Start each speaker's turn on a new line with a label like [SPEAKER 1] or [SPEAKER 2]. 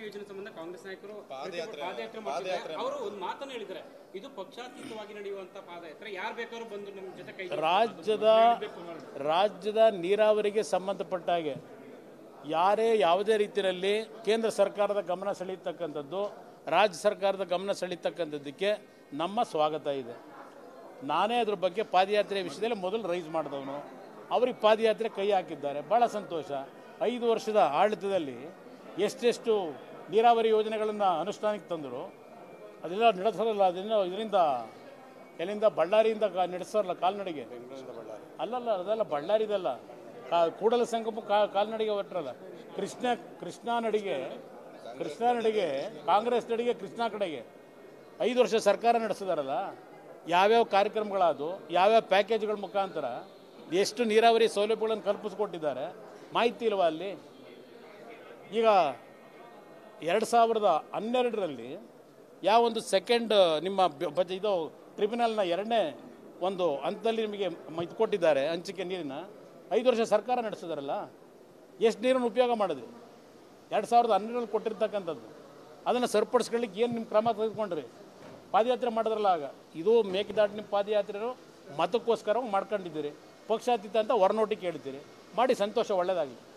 [SPEAKER 1] ಯೋಜನೆ ಸಂಬಂಧ ಕಾಂಗ್ರೆಸ್ ನಾಯಕರು
[SPEAKER 2] ಪಾದಯಾತ್ರೆ-
[SPEAKER 1] ಪಾದಯಾತ್ರೆ ಮಾಡ್ತಿದ್ದಾರೆ ಅವರು ಒಂದು ಮಾತನ್ನು ಹೇಳಿದ್ದಾರೆ ಇದು ಪಕ್ಷಾತೀತವಾಗಿ ನಡೆಯುವಂತ ಪಾದಯಾತ್ರೆ ಯಾರು ಬೇಕಾದ್ರೂ ಬಂದು ನಮ್ಮ ಜೊತೆ ಕೈ
[SPEAKER 3] ರಾಜ್ಯದ ರಾಜ್ಯದ ನೀರಾವರಿಗೆ ಸಂಬಂಧಪಟ್ಟ ಹಾಗೆ ಯಾರೇ ಯಾವುದೇ ರೀತಿಯಲ್ಲಿ ಕೇಂದ್ರ ಸರ್ಕಾರದ ಗಮನ ಸೆಳೀತಕ್ಕಂಥದ್ದು ರಾಜ್ಯ ಸರ್ಕಾರದ ಗಮನ ಸೆಳೀತಕ್ಕಂಥದ್ದಕ್ಕೆ ನಮ್ಮ ಸ್ವಾಗತ ಇದೆ ನಾನೇ ಅದ್ರ ಬಗ್ಗೆ ಪಾದಯಾತ್ರೆ ವಿಷಯದಲ್ಲಿ ಮೊದಲು ರೈಸ್ ಮಾಡಿದವನು ಅವ್ರಿಗೆ ಪಾದಯಾತ್ರೆ ಕೈ ಹಾಕಿದ್ದಾರೆ ಭಾಳ ಸಂತೋಷ ಐದು ವರ್ಷದ ಆಡಳಿತದಲ್ಲಿ ಎಷ್ಟೆಷ್ಟು ನೀರಾವರಿ ಯೋಜನೆಗಳನ್ನು ಅನುಷ್ಠಾನಕ್ಕೆ ತಂದರು ಅದೆಲ್ಲ ನಡೆಸೋಲ್ಲ ಅದನ್ನು ಇದರಿಂದ ಎಲ್ಲಿಂದ ಬಳ್ಳಾರಿಯಿಂದ ಕಾ ನಡೆಸೋಲ್ಲ ಕಾಲ್ನಡಿಗೆ ಅಲ್ಲಲ್ಲ ಅದೆಲ್ಲ ಬಳ್ಳಾರಿದಲ್ಲ ಕಾ ಕೂಡಲ ಸಂಗಮ ಕಾ ಕಾಲ್ನಡಿಗೆ ಹೊರಟ್ರಲ್ಲ ಕೃಷ್ಣ ಕೃಷ್ಣಾ ನಡಿಗೆ ಕೃಷ್ಣಾ ನಡಿಗೆ ಕಾಂಗ್ರೆಸ್ ನಡಿಗೆ ಕೃಷ್ಣಾ ಕಡೆಗೆ ಐದು ವರ್ಷ ಸರ್ಕಾರ ನಡೆಸಿದಾರಲ್ಲ ಯಾವ್ಯಾವ ಕಾರ್ಯಕ್ರಮಗಳಾದವು ಯಾವ್ಯಾವ ಪ್ಯಾಕೇಜ್ಗಳ ಮುಖಾಂತರ ಎಷ್ಟು ನೀರಾವರಿ ಸೌಲಭ್ಯಗಳನ್ನು ಕಲ್ಪಿಸ್ಕೊಟ್ಟಿದ್ದಾರೆ ಮಾಹಿತಿ ಇಲ್ವಾ ಅಲ್ಲಿ ಈಗ ಎರಡು ಸಾವಿರದ ಹನ್ನೆರಡರಲ್ಲಿ ಯಾವೊಂದು ಸೆಕೆಂಡ್ ನಿಮ್ಮ ಬ- ಬಜ ಇದು ಟ್ರಿಬ್ಯುನಲ್ನ ಎರಡನೇ ಒಂದು ಹಂತದಲ್ಲಿ ನಿಮಗೆ ಮ- ಇದು ಕೊಟ್ಟಿದ್ದಾರೆ ಹಂಚಿಕೆ ನೀರಿನ ಐದು ವರ್ಷ ಸರ್ಕಾರ ನಡೆಸಿದಾರಲ್ಲ ಎಷ್ಟು ನೀರನ್ನು ಉಪಯೋಗ ಮಾಡಿದ್ರಿ ಎರಡು ಸಾವಿರದ ಹನ್ನೆರಡರಲ್ಲಿ ಕೊಟ್ಟಿರ್ತಕ್ಕಂಥದ್ದು ಅದನ್ನು ಸರಿಪಡಿಸ್ಕೊಳ್ಳಿಕ್ಕೆ ಏನು ನಿಮ್ಮ ಕ್ರಮ ತೆಗೆದುಕೊಂಡ್ರಿ ಪಾದಯಾತ್ರೆ ಮಾಡಿದ್ರಲ್ಲ ಆಗ ಇದು ಮೇಕೆದಾಟು ನಿಮ್ಮ ಪಾದಯಾತ್ರೆರು ಮತಕ್ಕೋಸ್ಕರ ಮಾಡ್ಕೊಂಡಿದ್ದೀರಿ ಪಕ್ಷಾತೀತ ಅಂತ ಹೊರನೋಟಿ ಕೇಳ್ತೀರಿ ಮಾಡಿ ಸಂತೋಷ ಒಳ್ಳೆಯದಾಗಲಿ